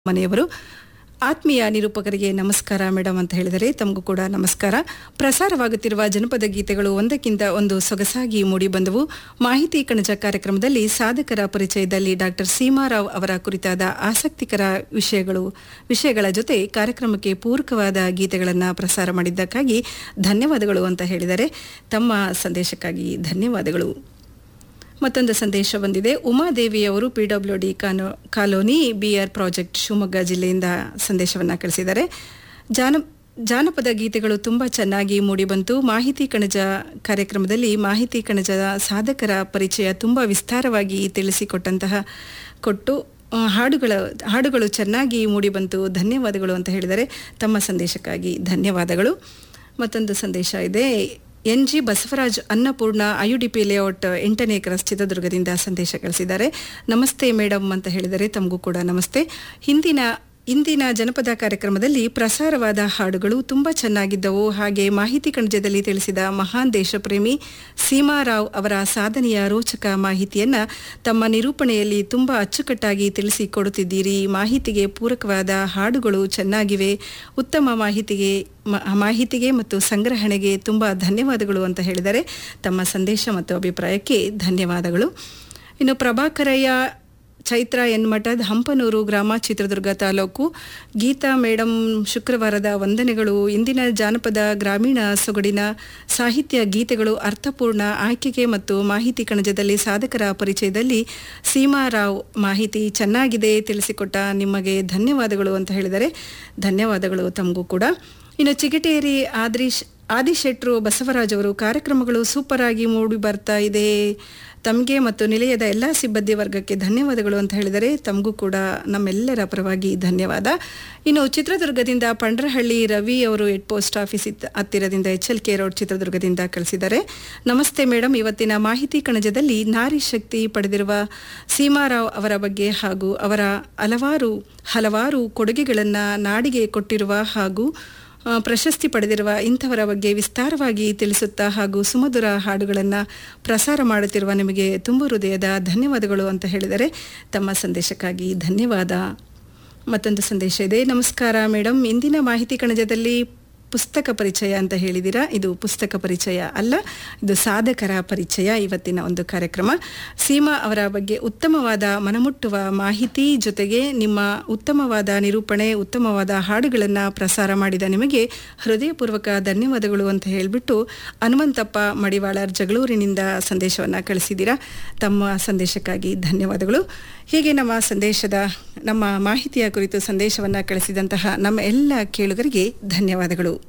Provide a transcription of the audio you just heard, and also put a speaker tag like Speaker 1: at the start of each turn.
Speaker 1: ಮನೆಯವರು ಆತ್ಮೀಯ ನಿರೂಪಕರಿಗೆ ನಮಸ್ಕಾರ ಮೇಡಮ್ ಅಂತ ಹೇಳಿದರೆ ತಮಗೂ ಕೂಡ ನಮಸ್ಕಾರ ಪ್ರಸಾರವಾಗುತ್ತಿರುವ ಜನಪದ ಗೀತೆಗಳು ಒಂದಕ್ಕಿಂತ ಒಂದು ಸೊಗಸಾಗಿ ಮೂಡಿಬಂದವು ಮಾಹಿತಿ ಕಣಜ ಕಾರ್ಯಕ್ರಮದಲ್ಲಿ ಸಾಧಕರ ಪರಿಚಯದಲ್ಲಿ ಡಾಕ್ಟರ್ ಸೀಮಾರಾವ್ ಅವರ ಕುರಿತಾದ ಆಸಕ್ತಿಕರ ವಿಷಯಗಳು ವಿಷಯಗಳ ಜೊತೆ ಕಾರ್ಯಕ್ರಮಕ್ಕೆ ಪೂರಕವಾದ ಗೀತೆಗಳನ್ನು ಪ್ರಸಾರ ಮಾಡಿದ್ದಕ್ಕಾಗಿ ಧನ್ಯವಾದಗಳು ಅಂತ ಹೇಳಿದರೆ ತಮ್ಮ ಸಂದೇಶಕ್ಕಾಗಿ ಧನ್ಯವಾದಗಳು ಮತ್ತೊಂದು ಸಂದೇಶ ಬಂದಿದೆ ಉಮಾದೇವಿಯವರು ಪಿ ಡಬ್ಲ್ಯೂ ಡಿ ಕಾನೋ ಕಾಲೋನಿ ಬಿಆರ್ ಪ್ರಾಜೆಕ್ಟ್ ಶಿವಮೊಗ್ಗ ಜಿಲ್ಲೆಯಿಂದ ಸಂದೇಶವನ್ನು ಕಳಿಸಿದ್ದಾರೆ ಜಾನ ಜಾನಪದ ಗೀತೆಗಳು ತುಂಬ ಚೆನ್ನಾಗಿ ಮೂಡಿಬಂತು ಮಾಹಿತಿ ಕಣಜ ಕಾರ್ಯಕ್ರಮದಲ್ಲಿ ಮಾಹಿತಿ ಕಣಜದ ಸಾಧಕರ ಪರಿಚಯ ತುಂಬ ವಿಸ್ತಾರವಾಗಿ ತಿಳಿಸಿಕೊಟ್ಟಂತಹ ಕೊಟ್ಟು ಆ, ಹಾಡುಗಳ ಹಾಡುಗಳು ಚೆನ್ನಾಗಿ ಮೂಡಿಬಂತು ಧನ್ಯವಾದಗಳು ಅಂತ ಹೇಳಿದರೆ ತಮ್ಮ ಸಂದೇಶಕ್ಕಾಗಿ ಧನ್ಯವಾದಗಳು ಮತ್ತೊಂದು ಸಂದೇಶ ಇದೆ N G Basavaraj Annapurna IUDP layout ಎಂಟನೇ ಕ್ರಾಸ್ ಚಿತ್ರದುರ್ಗದಿಂದ ಸಂದೇಶ ಕಳಿಸಿದ್ದಾರೆ ನಮಸ್ತೆ ಮೇಡಮ್ ಅಂತ ಹೇಳಿದರೆ ತಮಗೂ ಕೂಡ ನಮಸ್ತೆ ಹಿಂದಿನ ಇಂದಿನ ಜನಪದ ಕಾರ್ಯಕ್ರಮದಲ್ಲಿ ಪ್ರಸಾರವಾದ ಹಾಡುಗಳು ತುಂಬ ಚೆನ್ನಾಗಿದ್ದವು ಹಾಗೆ ಮಾಹಿತಿ ಕಣಜದಲ್ಲಿ ತಿಳಿಸಿದ ಮಹಾನ್ ದೇಶಪ್ರೇಮಿ ಸೀಮಾರಾವ್ ಅವರ ಸಾಧನೆಯ ರೋಚಕ ಮಾಹಿತಿಯನ್ನ ತಮ್ಮ ನಿರೂಪಣೆಯಲ್ಲಿ ತುಂಬ ಅಚ್ಚುಕಟ್ಟಾಗಿ ತಿಳಿಸಿಕೊಡುತ್ತಿದ್ದೀರಿ ಮಾಹಿತಿಗೆ ಪೂರಕವಾದ ಹಾಡುಗಳು ಚೆನ್ನಾಗಿವೆ ಉತ್ತಮ ಮಾಹಿತಿಗೆ ಮ- ಮಾಹಿತಿಗೆ ಮತ್ತು ಸಂಗ್ರಹಣೆಗೆ ತುಂಬ ಧನ್ಯವಾದಗಳು ಅಂತ ಹೇಳಿದರೆ ತಮ್ಮ ಸಂದೇಶ ಮತ್ತು ಅಭಿಪ್ರಾಯಕ್ಕೆ ಧನ್ಯವಾದಗಳು ಇನ್ನು ಪ್ರಭಾಕರಯ್ಯ ಚೈತ್ರ ಎನ್ಮಠದ್ ಹಂಪನೂರು ಗ್ರಾಮ ಚಿತ್ರದುರ್ಗ ತಾಲೂಕು ಗೀತಾ ಮೇಡಮ್ ಶುಕ್ರವಾರದ ವಂದನೆಗಳು ಇಂದಿನ ಜಾನಪದ ಗ್ರಾಮೀಣ ಸೊಗಡಿನ ಸಾಹಿತ್ಯ ಗೀತೆಗಳು ಅರ್ಥಪೂರ್ಣ ಆಯ್ಕೆಗೆ ಮತ್ತು ಮಾಹಿತಿ ಕಣಜದಲ್ಲಿ ಸಾಧಕರ ಪರಿಚಯದಲ್ಲಿ ಸೀಮಾರಾವ್ ಮಾಹಿತಿ ಚೆನ್ನಾಗಿದೆ ತಿಳಿಸಿಕೊಟ್ಟ ನಿಮಗೆ ಧನ್ಯವಾದಗಳು ಅಂತ ಹೇಳಿದರೆ ಧನ್ಯವಾದಗಳು ತಮಗೂ ಕೂಡ ಇನ್ನು ಚಿಗಟೇರಿ ಆದ್ರೀಶ್ ಆದಿಶೆಟ್ರು ಬಸವರಾಜ್ ಅವರು ಕಾರ್ಯಕ್ರಮಗಳು ಸೂಪರ್ ಆಗಿ ಮೂಡಿ ಬರ್ತಾ ಇದೆ ತಮಗೆ ಮತ್ತು ನಿಲಯದ ಎಲ್ಲ ಸಿಬ್ಬಂದಿ ವರ್ಗಕ್ಕೆ ಧನ್ಯವಾದಗಳು ಅಂತ ಹೇಳಿದರೆ ತಮಗೂ ಕೂಡ ನಮ್ಮೆಲ್ಲರ ಪರವಾಗಿ ಧನ್ಯವಾದ ಇನ್ನು ಚಿತ್ರದುರ್ಗದಿಂದ ಪಂಡ್ರಹಳ್ಳಿ ರವಿ ಅವರು ಹೆಡ್ ಪೋಸ್ಟ್ ಆಫೀಸ್ ಇತ್- ಹತ್ತಿರದಿಂದ ಎಚ್ ಎಲ್ ಕೆ ರೋಡ್ ಚಿತ್ರದುರ್ಗದಿಂದ ಕಳಿಸಿದ್ದಾರೆ ನಮಸ್ತೆ ಮೇಡಮ್ ಇವತ್ತಿನ ಮಾಹಿತಿ ಕಣಜದಲ್ಲಿ ನಾರಿ ಶಕ್ತಿ ಪಡೆದಿರುವ ಸೀಮಾರಾವ್ ಅವರ ಬಗ್ಗೆ ಹಾಗೂ ಅವರ ಹಲವಾರು ಹಲವಾರು ಕೊಡುಗೆಗಳನ್ನು ನಾಡಿಗೆ ಕೊಟ್ಟಿರುವ ಹಾಗೂ ಆ, ಪ್ರಶಸ್ತಿ ಪಡೆದಿರುವ ಇಂಥವರ ಬಗ್ಗೆ ವಿಸ್ತಾರವಾಗಿ ತಿಳಿಸುತ್ತಾ ಹಾಗೂ ಸುಮಧುರ ಹಾಡುಗಳನ್ನು ಪ್ರಸಾರ ಮಾಡುತ್ತಿರುವ ನಿಮಗೆ ತುಂಬ ಹೃದಯದ ಧನ್ಯವಾದಗಳು ಅಂತ ಹೇಳಿದರೆ ತಮ್ಮ ಸಂದೇಶಕ್ಕಾಗಿ ಧನ್ಯವಾದ ಮತ್ತೊಂದು ಸಂದೇಶ ಇದೆ ನಮಸ್ಕಾರ ಮೇಡಮ್ ಇಂದಿನ ಮಾಹಿತಿ ಕಣಜದಲ್ಲಿ ಪುಸ್ತಕ ಪರಿಚಯ ಅಂತ ಹೇಳಿದಿರಾ ಇದು ಪುಸ್ತಕ ಪರಿಚಯ ಅಲ್ಲ ಇದು ಸಾಧಕರ ಪರಿಚಯ ಇವತ್ತಿನ ಒಂದು ಕಾರ್ಯಕ್ರಮ ಸೀಮಾ ಅವರ ಬಗ್ಗೆ ಉತ್ತಮವಾದ ಮನಮುಟ್ಟುವ ಮಾಹಿತಿ ಜೊತೆಗೆ ನಿಮ್ಮ ಉತ್ತಮವಾದ ನಿರೂಪಣೆ ಉತ್ತಮವಾದ ಹಾಡುಗಳನ್ನು ಪ್ರಸಾರ ಮಾಡಿದ ನಿಮಗೆ ಹೃದಯಪೂರ್ವಕ ಧನ್ಯವಾದಗಳು ಅಂತ ಹೇಳಿಬಿಟ್ಟು ಹನುಮಂತಪ್ಪ ಮಡಿವಾಳರ್ ಜಗಳೂರಿನಿಂದ ಸಂದೇಶವನ್ನು ಕಳಿಸಿದ್ದೀರಾ ತಮ್ಮ ಸಂದೇಶಕ್ಕಾಗಿ ಧನ್ಯವಾದಗಳು ಹೀಗೆ ನಮ್ಮ ಸಂದೇಶದ ನಮ್ಮ ಮಾಹಿತಿಯ ಕುರಿತು ಸಂದೇಶವನ್ನು ಕಳಿಸಿದಂತಹ ನಮ್ಮ ಎಲ್ಲ ಕೇಳುಗರಿಗೆ ಧನ್ಯವಾದಗಳು